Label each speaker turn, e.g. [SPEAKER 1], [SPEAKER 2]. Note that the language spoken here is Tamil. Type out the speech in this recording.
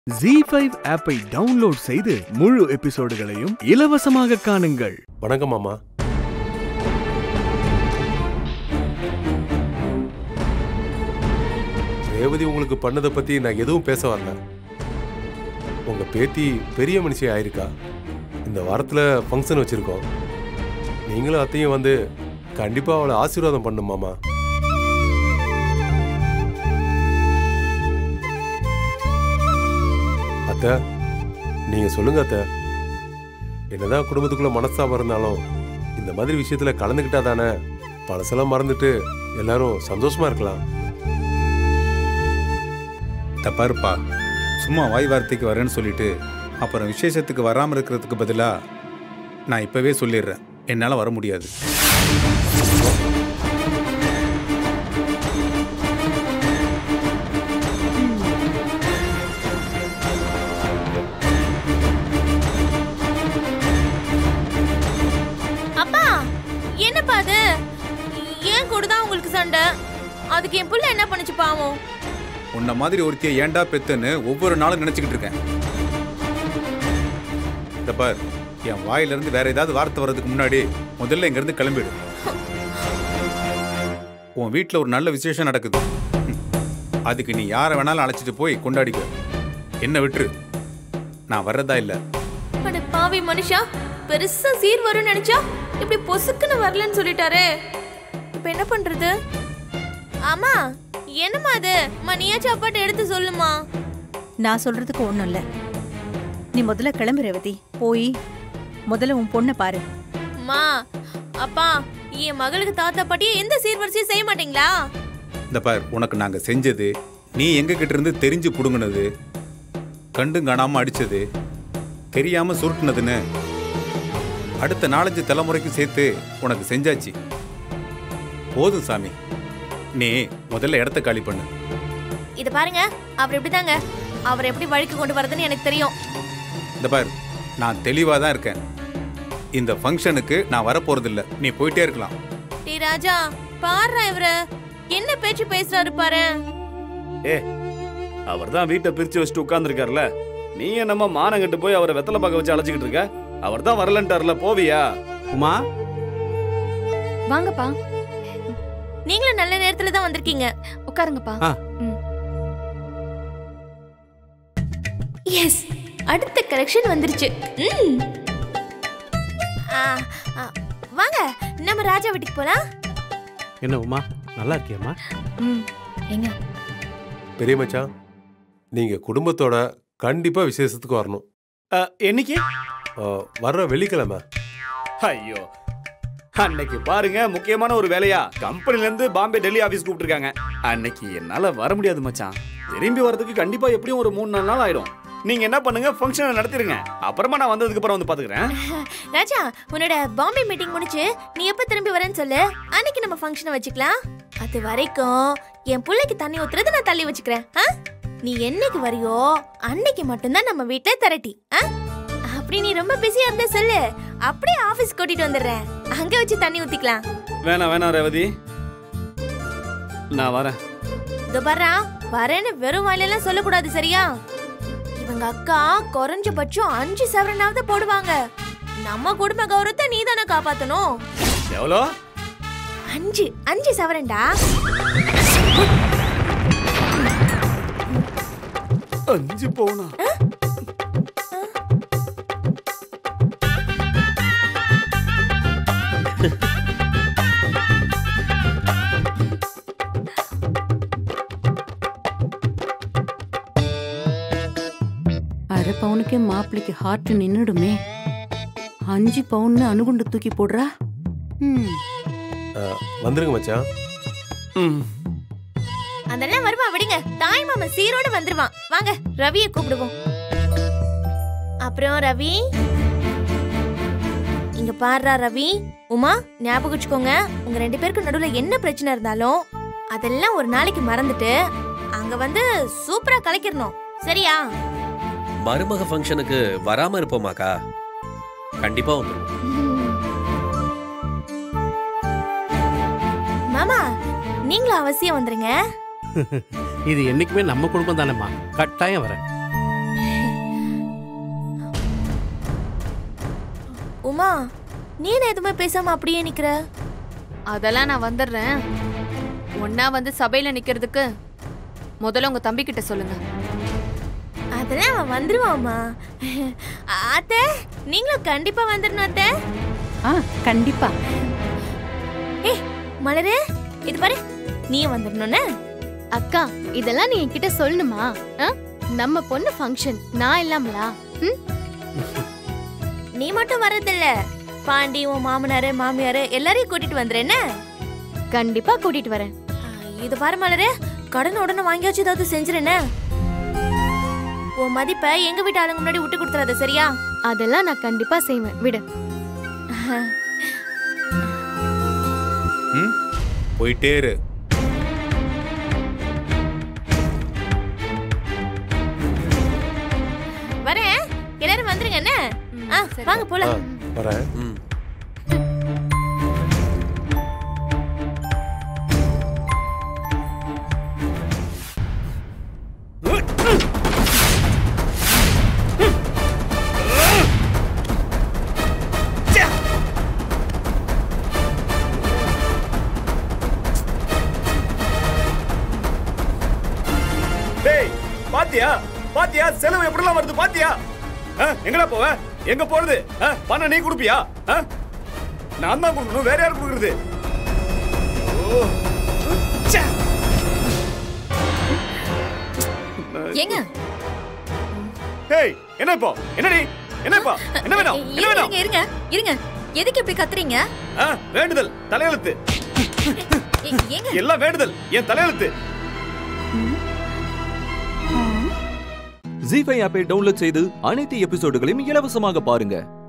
[SPEAKER 1] ஜி ஃபைவ் ஆப்பை டவுன்லோட் செய்து முழு எபிசோடுகளையும் இலவசமாக காணுங்கள்
[SPEAKER 2] வணக்கம் மாமா ரேவதி உங்களுக்கு பண்ணதை பத்தி நான் எதுவும் பேச வரல உங்க பேத்தி பெரிய மனுஷி ஆயிருக்கா இந்த வாரத்துல ஃபங்க்ஷன் வச்சிருக்கோம் நீங்களும் அத்தையும் வந்து கண்டிப்பா அவளை ஆசீர்வாதம் பண்ணும் மாமா அத்தை நீங்க சொல்லுங்க அத்தை என்னதான் குடும்பத்துக்குள்ள மனஸ்தாபம் இருந்தாலும் இந்த மாதிரி விஷயத்துல கலந்துக்கிட்டா தானே பழசெல்லாம் மறந்துட்டு எல்லாரும் சந்தோஷமா இருக்கலாம்
[SPEAKER 3] தப்பாருப்பா சும்மா வாய் வார்த்தைக்கு வரேன்னு சொல்லிட்டு அப்புறம் விசேஷத்துக்கு வராமல் இருக்கிறதுக்கு பதிலாக நான் இப்போவே சொல்லிடுறேன் என்னால் வர முடியாது
[SPEAKER 4] அப்பா என்னப்பா அது ஏன் கூட தான் உங்களுக்கு சண்டை அதுக்கு என் புள்ள என்ன பண்ணுச்சு பாவம்
[SPEAKER 3] உன்ன மாதிரி ஒருத்தியை ஏன்டா பெத்துன்னு ஒவ்வொரு நாளும் நினச்சிக்கிட்டு இருக்கேன் இந்த பார் என் வாயிலிருந்து வேற ஏதாவது வார்த்தை வர்றதுக்கு முன்னாடி முதல்ல இங்கேருந்து கிளம்பிடு உன் வீட்டில் ஒரு நல்ல விசேஷம் நடக்குது ம். அதுக்கு நீ யாரை வேணாலும் அழைச்சிட்டு போய் கொண்டாடிக்க என்ன விட்டுரு நான் வர்றதா இல்லை
[SPEAKER 4] அட பாவி மனுஷா பெருசா சீர் வரும்னு நினைச்சா இப்படி பொசுக்குன்னு வரலன்னு சொல்லிட்டாரே இப்ப என்ன பண்றது ஆமா என்னம்மா அது அம்மா நீயாச்சும் அப்பாட்ட எடுத்து சொல்லுமா
[SPEAKER 5] நான் சொல்றதுக்கு ஒண்ணும் இல்ல நீ முதல்ல கிளம்பு ரேவதி போய் முதல்ல உன் பொண்ணை பாரு
[SPEAKER 4] அம்மா அப்பா என் மகளுக்கு தாத்தா பாட்டியே எந்த சீர்வரிசையும் செய்ய மாட்டீங்களா
[SPEAKER 3] இந்த பார் உனக்கு நாங்க செஞ்சது நீ எங்க கிட்ட இருந்து தெரிஞ்சு புடுங்கினது கண்டும் காணாம அடிச்சது தெரியாம சுருட்டுனதுன்னு அடுத்த நாலஞ்சு தலைமுறைக்கு சேர்த்து உனக்கு செஞ்சாச்சு போதும் சாமி நீ முதல்ல இடத்த காலி பண்ணு
[SPEAKER 4] இத பாருங்க அவர் எப்படிதாங்க அவர் எப்படி வழிக்கு கொண்டு வரதுன்னு எனக்கு தெரியும்
[SPEAKER 3] இந்த பார் நான் தெளிவா தான் இருக்கேன் இந்த ஃபங்க்ஷனுக்கு நான் வரப்போறதில்ல நீ போயிட்டே இருக்கலாம்
[SPEAKER 4] டி ராஜா பாரு இவரு என்ன பேச்சு பேசுறாரு பாரு
[SPEAKER 6] ஏ அவர் தான் வீட்டை பிரிச்சு வச்சுட்டு உட்கார்ந்துருக்காருல நீ என்னம்மா மானங்கட்டு போய் அவரை வெத்தலை பார்க்க வச்சு அழைச்சிக்கிட்டு இருக்க அவர் தான் வரலன்ட்டார்ல போவியா
[SPEAKER 7] உமா
[SPEAKER 8] வாங்கப்பா
[SPEAKER 4] நீங்களும் நல்ல நேரத்துல தான் வந்திருக்கீங்க
[SPEAKER 8] உட்காருங்கப்பா
[SPEAKER 7] ஆ.
[SPEAKER 4] எஸ் அடுத்த கலெக்ஷன் வந்துருச்சு ம். ஆ, ஆ, வாங்க நம்ம ராஜா வீட்டுக்கு போலாம்
[SPEAKER 7] என்ன உமா நல்லா இருக்கியாம்மா
[SPEAKER 8] ம் எங்க
[SPEAKER 2] பெரிய மச்சான் நீங்க குடும்பத்தோட கண்டிப்பா விசேஷத்துக்கு வரணும்
[SPEAKER 6] அ, என்னைக்கு
[SPEAKER 2] ஆ, வர்ற வெள்ளிக்கிழமை
[SPEAKER 6] ஐயோ அன்னைக்கு பாருங்க முக்கியமான ஒரு வேலையா கம்பெனில இருந்து பாம்பே டெல்லி ஆபீஸ் கூப்பிட்டுருக்காங்க அன்னைக்கு என்னால வர முடியாது மச்சான் திரும்பி வரதுக்கு கண்டிப்பா எப்படியும் ஒரு மூணு நாலு நாள் ஆயிடும் நீங்க என்ன பண்ணுங்க ஃபங்க்ஷனை நடத்திருங்க அப்புறமா நான் வந்ததுக்கு அப்புறம் வந்து பாத்துக்கிறேன்
[SPEAKER 4] ராஜா உன்னோட பாம்பே மீட்டிங் முடிச்சு நீ எப்ப திரும்பி வரேன்னு சொல்லு அன்னைக்கு நம்ம ஃபங்க்ஷனை வச்சுக்கலாம் அது வரைக்கும் என் பிள்ளைக்கு தண்ணி ஊத்துறது நான் தள்ளி வச்சுக்கிறேன் ஆ? நீ என்னைக்கு வரியோ அன்னைக்கு மட்டும்தான் நம்ம வீட்ல திரட்டி ஆ? அப்படி நீ ரொம்ப பிஸியா இருந்த சொல்லு அப்படியே ஆபீஸ் கூட்டிட்டு வந்துடுறேன் அங்க வச்சு தண்ணி ஊத்திக்கலாம்
[SPEAKER 6] வேணாம் வேணாம் ரேவதி நான் வரேன்
[SPEAKER 4] இதோ பாரா வரேன்னு வெறும் வாயிலெல்லாம் சொல்லக்கூடாது சரியா இவங்க அக்கா குறைஞ்சபட்சம் அஞ்சு சவரனாவது போடுவாங்க நம்ம குடும்ப கௌரவத்தை நீ தானே காப்பாத்தணும்
[SPEAKER 6] எவ்வளோ
[SPEAKER 4] அஞ்சு அஞ்சு சவரன்டா
[SPEAKER 6] அஞ்சு பவுனா
[SPEAKER 5] அரை பவுனுக்கே மாப்பிளைக்கு ஹார்ட் நின்னுடுமே அஞ்சு பவுன்னு அணுகுண்டு தூக்கி போடுறா ம்
[SPEAKER 2] ஆ, வந்துருங்க மச்சான்
[SPEAKER 6] ம்
[SPEAKER 4] அதெல்லாம் வருவா விடுங்க தாய் மாமா சீரோட வந்துருவான் வாங்க ரவியை கூப்பிடுவோம் அப்புறம் ரவி இங்க பாருடா ரவி உமா ஞாபகம் வச்சுக்கோங்க உங்க ரெண்டு பேருக்கு நடுவுல என்ன பிரச்சனை இருந்தாலும் அதெல்லாம் ஒரு நாளைக்கு மறந்துட்டு அங்க வந்து சூப்பரா கலைக்கிறணும் சரியா
[SPEAKER 9] மருமக ஃபங்க்ஷனுக்கு வராம இருப்போமாக்கா கண்டிப்பா வந்துருவோம்
[SPEAKER 4] மாமா நீங்களும் அவசியம் வந்துருங்க
[SPEAKER 7] இது என்னைக்குமே நம்ம குடும்பம் தானேம்மா கட்டாயம் வரேன்
[SPEAKER 4] அம்மா நீ என்ன எதுவுமே பேசாம அப்படியே நிக்கிற
[SPEAKER 8] அதெல்லாம் நான் வந்துடுறேன் ஒன்னா வந்து சபையில நிக்கிறதுக்கு முதல்ல உங்க தம்பி கிட்ட சொல்லுங்க
[SPEAKER 4] அதெல்லாம் அவன் வந்துருவாம்மா அத்தை நீங்களும் கண்டிப்பா வந்துடணும் அத்தை
[SPEAKER 5] ஆ கண்டிப்பா
[SPEAKER 4] ஏய் மலரு இது பாரு நீயும் வந்துடணும்னு
[SPEAKER 10] அக்கா இதெல்லாம் நீ என்கிட்ட சொல்லணுமா ஆ? நம்ம பொண்ணு ஃபங்க்ஷன் நான் இல்லாமலா ம்?
[SPEAKER 4] நீ மட்டும் வர்றதில்ல பாண்டி உன் மாமனாரு மாமியாரு எல்லாரையும் கூட்டிட்டு வந்துறேன்னு
[SPEAKER 10] கண்டிப்பா கூட்டிட்டு வரேன்
[SPEAKER 4] இது பாரு மலரு கடன் உடனே வாங்கியாச்சு ஏதாவது செஞ்சிருன்னு உன் மதிப்பை எங்க வீட்டு ஆளுங்க முன்னாடி விட்டு கொடுத்துறாத சரியா
[SPEAKER 10] அதெல்லாம் நான் கண்டிப்பா செய்வேன் விடு
[SPEAKER 3] ம் போயிட்டே இரு
[SPEAKER 4] வரேன் எல்லாரும் வந்துருங்க என்ன ஆ, வாங்க
[SPEAKER 2] ஆ
[SPEAKER 4] போலாம்
[SPEAKER 2] வரேன்
[SPEAKER 9] ம்
[SPEAKER 6] டேய் பாத்தியா பாத்தியா செலவு எப்படிலாம் வருது பாத்தியா ஆ, எங்கடா போவ எங்க போறது ஆ, பணம் நீ கொடுப்பியா ஆ? நான் தான் கொடுக்கணும் வேற யார் கொடுக்கறது ஓ. ச்சே.
[SPEAKER 8] ஏங்க
[SPEAKER 6] டேய் என்ன இப்போ என்னடி என்ன இப்போ என்ன வேணும் என்ன வேணும்
[SPEAKER 8] இருங்க இருங்க இருங்க எதுக்கு இப்படி கத்துறீங்க
[SPEAKER 6] ஆ, வேண்டுதல் தலையெழுத்து
[SPEAKER 8] ஏ- ஏங்க
[SPEAKER 6] எல்லாம் வேண்டுதல் என் தலையெழுத்து
[SPEAKER 11] ஜி ஃபைவ் ஆப்பை டவுன்லோட் செய்து அனைத்து எபிசோடுகளையும் இலவசமாக பாருங்க